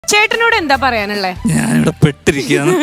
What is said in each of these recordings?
ചേട്ടനോട് എന്താ പറയാനുള്ളേ ഞാനിവിടെ പെട്ടിരിക്കുകയാണ്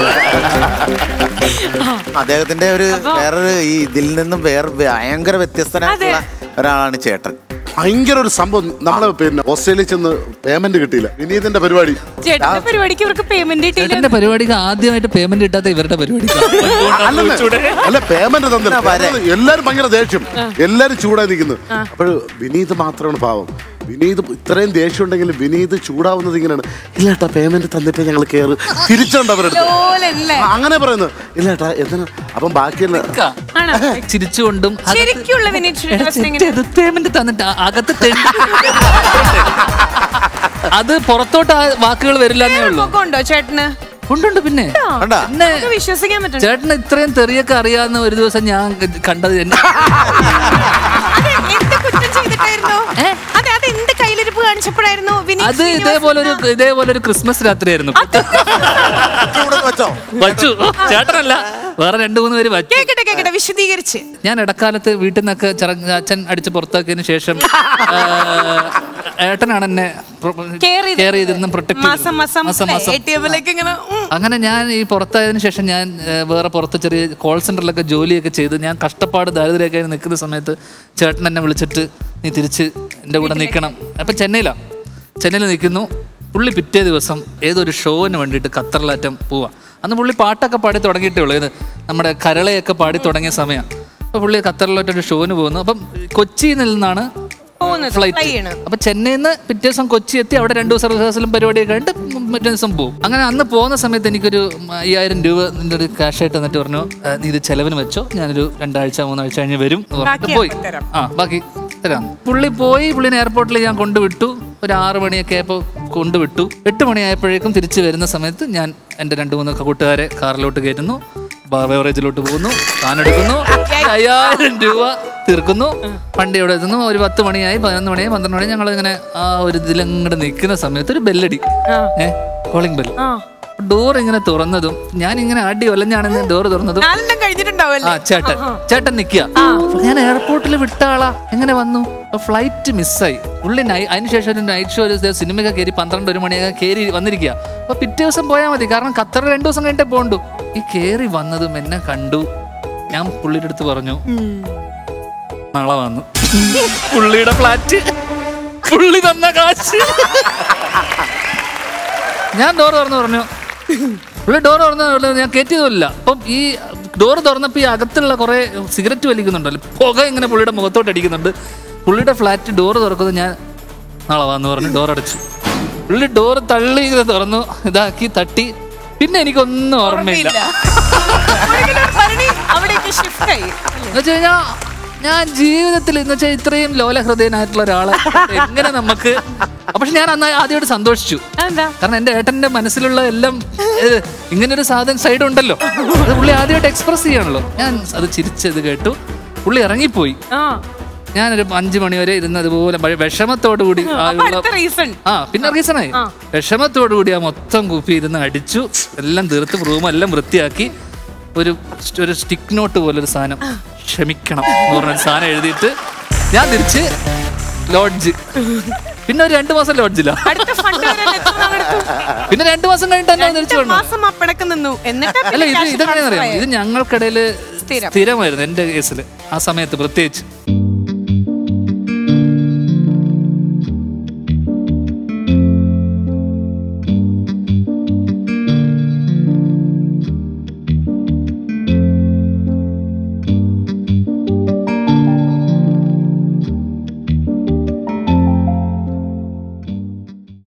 അദ്ദേഹത്തിന്റെ ഒരു വേറൊരു ഈ ഇതിൽ നിന്നും വേറെ ഭയങ്കര വ്യത്യസ്തനായിട്ടുള്ള ഒരാളാണ് ചേട്ടൻ ഭയങ്കര ഒരു സംഭവം നമ്മള് പിന്നെ ഓസ്ട്രേലിയയിൽ ചെന്ന് പേയ്മെന്റ് കിട്ടിയില്ല വിനീതിന്റെ പരിപാടി ചേട്ടന്റെ പരിപാടിക്ക് ഇവർക്ക് പേയ്മെന്റ് കിട്ടിയില്ല ചേട്ടന്റെ പരിപാടിക്ക് ആദ്യമായിട്ട് പേയ്മെന്റ് കിട്ടാത്ത ഇവരുടെ പരിപാടിക്ക് അല്ലെന്ന്. അല്ല പേയ്മെന്റ് തന്നില്ല എല്ലാരും ഭയങ്കര ദേഷ്യം എല്ലാരും ചൂടായി നിൽക്കുന്നു അപ്പോൾ വിനീത് മാത്രമാണ് പാവം വിനീത് ഇത്രയും ദേഷ്യം ഉണ്ടെങ്കിൽ വിനീത് ചൂടാവുന്നത് ഇങ്ങനെയാണ് ഇല്ല ഏട്ടാ പേയ്മെന്റ് തന്നിട്ട് ഞങ്ങൾ കയറ് തിരിച്ചുണ്ട് അവരുടെ അടുത്ത്. ലോലല്ലേ ആ, അങ്ങനെ പറയുന്നത് ഇല്ല ഏട്ടാ എന്തിനാ അപ്പം ബാക്കിയല്ല ആണോ ചിരിച്ചുകൊണ്ടും അകത്ത് ശരിക്കുള്ള വിനീത് ശ്രീനിവാസൻ എങ്ങനെ പേയ്മെന്റ് തന്നിട്ട് ആ- അകത്ത് തെണ്ടി അത് പുറത്തോട്ട് ആ വാക്കുകൾ വരില്ല എന്നേ ഉള്ളൂ മുഖമുണ്ടോ ചേട്ടന് ഉണ്ടുണ്ട് പിന്നെ കണ്ടാ പിന്നെ നമുക്ക് വിശ്വസിക്കാൻ പറ്റും ചേട്ടന് ഇത്രയും തെറിയൊക്കെ അറിയാവുന്ന ഒരു ദിവസം ഞാൻ ക- കണ്ടത് എന്നെ അതെ എന്ത് കുറ്റം ചെയ്തിട്ടായിരുന്നു അതെ അത് എന്ത് കയ്യിലിരിപ്പ് കാണിച്ചപ്പോഴായിരുന്നു വിനീത് അത് ഇതേപോലെ ഒരു ഇതേപോലെ ഒരു ക്രിസ്മസ് രാത്രിയായിരുന്നു ഇവിടെ വെച്ചോ വച്ചു ചേട്ടനല്ല വേറെ രണ്ടു മൂന്ന് പേര് വച്ചു കേക്കട്ടെ കേക്കട്ടെ വിശദീകരിച്ച് ഞാൻ ഇടക്കാലത്ത് വീട്ടിൽ നിന്നൊക്കെ ചിറങ്ങ അച്ഛൻ അടിച്ച് പുറത്താക്കിയതിന് ശേഷം ആ, ഏട്ടനാണ് എന്നെ Care ചെയ്ത് കെയർ ചെയ്തിരുന്ന പ്രൊട്ടക്ട് മാസം മാസം എ ടി എമ്മിലേക്ക് ഇങ്ങനെ ഉം. അങ്ങനെ ഞാൻ ഈ പുറത്തായതിനു ശേഷം ഞാൻ ഏ, വേറെ പുറത്ത് ചെറിയ കോൾ സെന്ററിലൊക്കെ ജോലിയൊക്കെ ചെയ്ത് ഞാൻ കഷ്ടപ്പാട് ദാരിദ്ര്യമൊക്കെ ആയി നിൽക്കുന്ന സമയത്ത് ചേട്ടൻ എന്നെ വിളിച്ചിട്ട് നീ തിരിച്ച് എൻ്റെ കൂടെ നിൽക്കണം അപ്പം ചെന്നൈയിലാണ് ചെന്നൈയിൽ നിൽക്കുന്നു പുള്ളി പിറ്റേ ദിവസം ഏതൊരു ഷോവിന് വേണ്ടിയിട്ട് ഖത്തറിലാറ്റം പോവാം അന്ന് പുള്ളി പാട്ടൊക്കെ പാടി തുടങ്ങിയിട്ടേ ഉള്ളൂ ഇത് നമ്മുടെ കരളയൊക്കെ പാടി തുടങ്ങിയ സമയം അപ്പോൾ പുള്ളി ഖത്തറിലോട്ടൊരു ഷോവിന് പോകുന്നു അപ്പം കൊച്ചിയിൽ നിന്നാണ് പോകുന്നത്, ഫ്ലൈറ്റ് fly ചെയ്യണം. അപ്പൊ ചെന്നൈയിൽ നിന്ന് പിറ്റേ ദിവസം കൊച്ചി എത്തി അവിടെ രണ്ടു ദിവസം റിഹേഴ്സലും പരിപാടിയൊക്കെ കഴിഞ്ഞിട്ട് മറ്റേ ദിവസം പോകും അങ്ങനെ അന്ന് പോകുന്ന സമയത്ത് എനിക്കൊരു അയ്യായിരം രൂപ നിന്റെ ഒരു ക്യാഷ് ആയിട്ട് എന്നിട്ട് പറഞ്ഞു "ആ, നീ ഇത് ചെലവിന് വെച്ചോ ഞാനൊരു രണ്ടാഴ്ച മൂന്നാഴ്ച കഴിഞ്ഞ് വരും എന്ന് പറഞ്ഞിട്ട് ബാക്കി പോയി അപ്പം തരാം. ആ ബാക്കി തരാം പുള്ളി പോയി പുള്ളിനെ എയർപോർട്ടിൽ ഞാൻ കൊണ്ടുവിട്ടു ഒരു ആറ് മണിയൊക്കെ ആയപ്പോൾ കൊണ്ടുവിട്ടു എട്ട് മണിയായപ്പോഴേക്കും തിരിച്ചു വരുന്ന സമയത്ത് ഞാൻ എൻ്റെ രണ്ട് മൂന്ന് കൂട്ടുകാരെ കാറിലോട്ട് കയറ്റുന്നു ബേവറേജിലോട്ട് പോകുന്നു താനെടുക്കുന്നു അയ്യായിരം രൂപ തീർക്കുന്നു വണ്ടി അവിടെ എത്തുന്നു ഒരു പത്ത് മണിയായി പതിനൊന്ന് മണിയായി പന്ത്രണ്ട് മണി ഞങ്ങൾ ഇങ്ങനെ ആ ഒരു ഇതിലങ്ങോട്ട് നിൽക്കുന്ന സമയത്ത് ഒരു ബെല്ലടി ഏ കോളിംഗ് ബെൽ ആ ഡോർ ഇങ്ങനെ തുറന്നതും ഞാൻ ഇങ്ങനെ അടി ഒലഞ്ഞാണ് ഡോർ തുറന്നതും നാലെണ്ണം കഴിഞ്ഞിട്ടുണ്ടാവല്ലേ ആ ചേട്ടൻ ചേട്ടൻ നിക്കുക ഞാൻ എയർപോർട്ടിൽ വിട്ട ആളാ എങ്ങനെ വന്നു ഫ്ലൈറ്റ് മിസ്സായി പുള്ളി നൈ അതിനുശേഷം ഒരു നൈറ്റ് ഷോ ഒരു സിനിമയൊക്കെ കയറി പന്ത്രണ്ട് ഒരു മണിയൊക്കെ കയറി വന്നിരിക്കുക അപ്പൊ പിറ്റേ ദിവസം പോയാൽ മതി കാരണം ഖത്തറിൽ രണ്ടു ദിവസം കഴിഞ്ഞിട്ടേ പോണ്ടു ഈ കയറി വന്നതും എന്നെ കണ്ടു ഞാൻ പുള്ളിയുടെ അടുത്ത് പറഞ്ഞു നാളെ വന്നു പുള്ളിയുടെ ഫ്ലാറ്റ് പുള്ളി തന്ന കാശ് ഞാൻ ഡോർ തുറന്നു പറഞ്ഞു പുള്ളി ഡോർ തുറന്നു പറഞ്ഞു, ഞാൻ കയറ്റിയതുമില്ല അപ്പം ഈ ഡോർ തുറന്നപ്പോൾ ഈ അകത്തുള്ള കുറെ സിഗരറ്റ് വലിക്കുന്നുണ്ടല്ലോ പുക ഇങ്ങനെ പുള്ളിയുടെ മുഖത്തോട്ട് അടിക്കുന്നുണ്ട് പുള്ളിയുടെ ഫ്ലാറ്റ് ഡോർ തുറക്കുന്നത് ഞാൻ നാളെ വാന്ന് പറഞ്ഞു ഡോർ അടച്ചു പുള്ളി ഡോർ തള്ളി ഇങ്ങനെ തുറന്നു ഇതാക്കി തട്ടി പിന്നെ എനിക്കൊന്നും ഓർമ്മയില്ല പുള്ളിയുടെ ഭരണി അവിടേക്ക് ഷിഫ്റ്റ് ആയി എന്ന് വെച്ച് കഴിഞ്ഞാ ഞാൻ ജീവിതത്തിൽ എന്ന് വെച്ചാൽ ഇത്രയും ലോലഹൃദയനായിട്ടുള്ള ഒരാളെ എങ്ങനെ നമുക്ക് പക്ഷെ ഞാൻ അന്ന് ആദ്യമായിട്ട് സന്തോഷിച്ചു എന്താ കാരണം എന്റെ ഏട്ടന്റെ മനസ്സിലുള്ള എല്ലാം ഏഹ്, ഇങ്ങനൊരു സാധനം സൈഡ് ഉണ്ടല്ലോ അത് പുള്ളി ആദ്യമായിട്ട് എക്സ്പ്രസ് ചെയ്യാണല്ലോ ഞാൻ അത് ചിരിച്ചത് കേട്ടു പുള്ളി ഇറങ്ങിപ്പോയി ആ ഞാനൊരു അഞ്ചു മണി വരെ ഇരുന്ന് അതുപോലെ ഭയ- വിഷമത്തോടു കൂടി ആ അപ്പൊ ഉള്ള- അടുത്ത റീസൺ ആ പിന്നെ റീസണായി വിഷമത്തോടു കൂടി ആ മൊത്തം കുപ്പി ഇരുന്ന് അടിച്ചു എല്ലാം തീർത്ത് റൂം എല്ലാം വൃത്തിയാക്കി ഒരു സ്റ്റ്- ഒരു സ്റ്റിക്ക് നോട്ട് പോലെ ഒരു സാധനം ക്ഷമിക്കണം എന്ന് പറഞ്ഞൊരു സാധനം എഴുതിയിട്ട് ഞാൻ തിരിച്ച് ലോഡ്ജ് പിന്നെ ഒരു രണ്ടു മാസം ലോഡ്ജില്ല അടുത്ത ഫണ്ട് വരാൻ എത്ര നാളെടുത്തു? പിന്നെ രണ്ടു മാസം കഴിഞ്ഞിട്ട് എന്നെ തിരിച്ചു രണ്ട് വന്നു മാസം അപ്പടക്കം നിന്നു എന്നിട്ട് അല്ല ഇത് ഇതെങ്ങനെയാണെന്നറിയാം ഇത് ഞങ്ങൾക്കിടയിൽ സ്ഥിരം. സ്ഥിരമായിരുന്നു എന്റെ കേസിൽ ആ സമയത്ത് പ്രത്യേകിച്ച്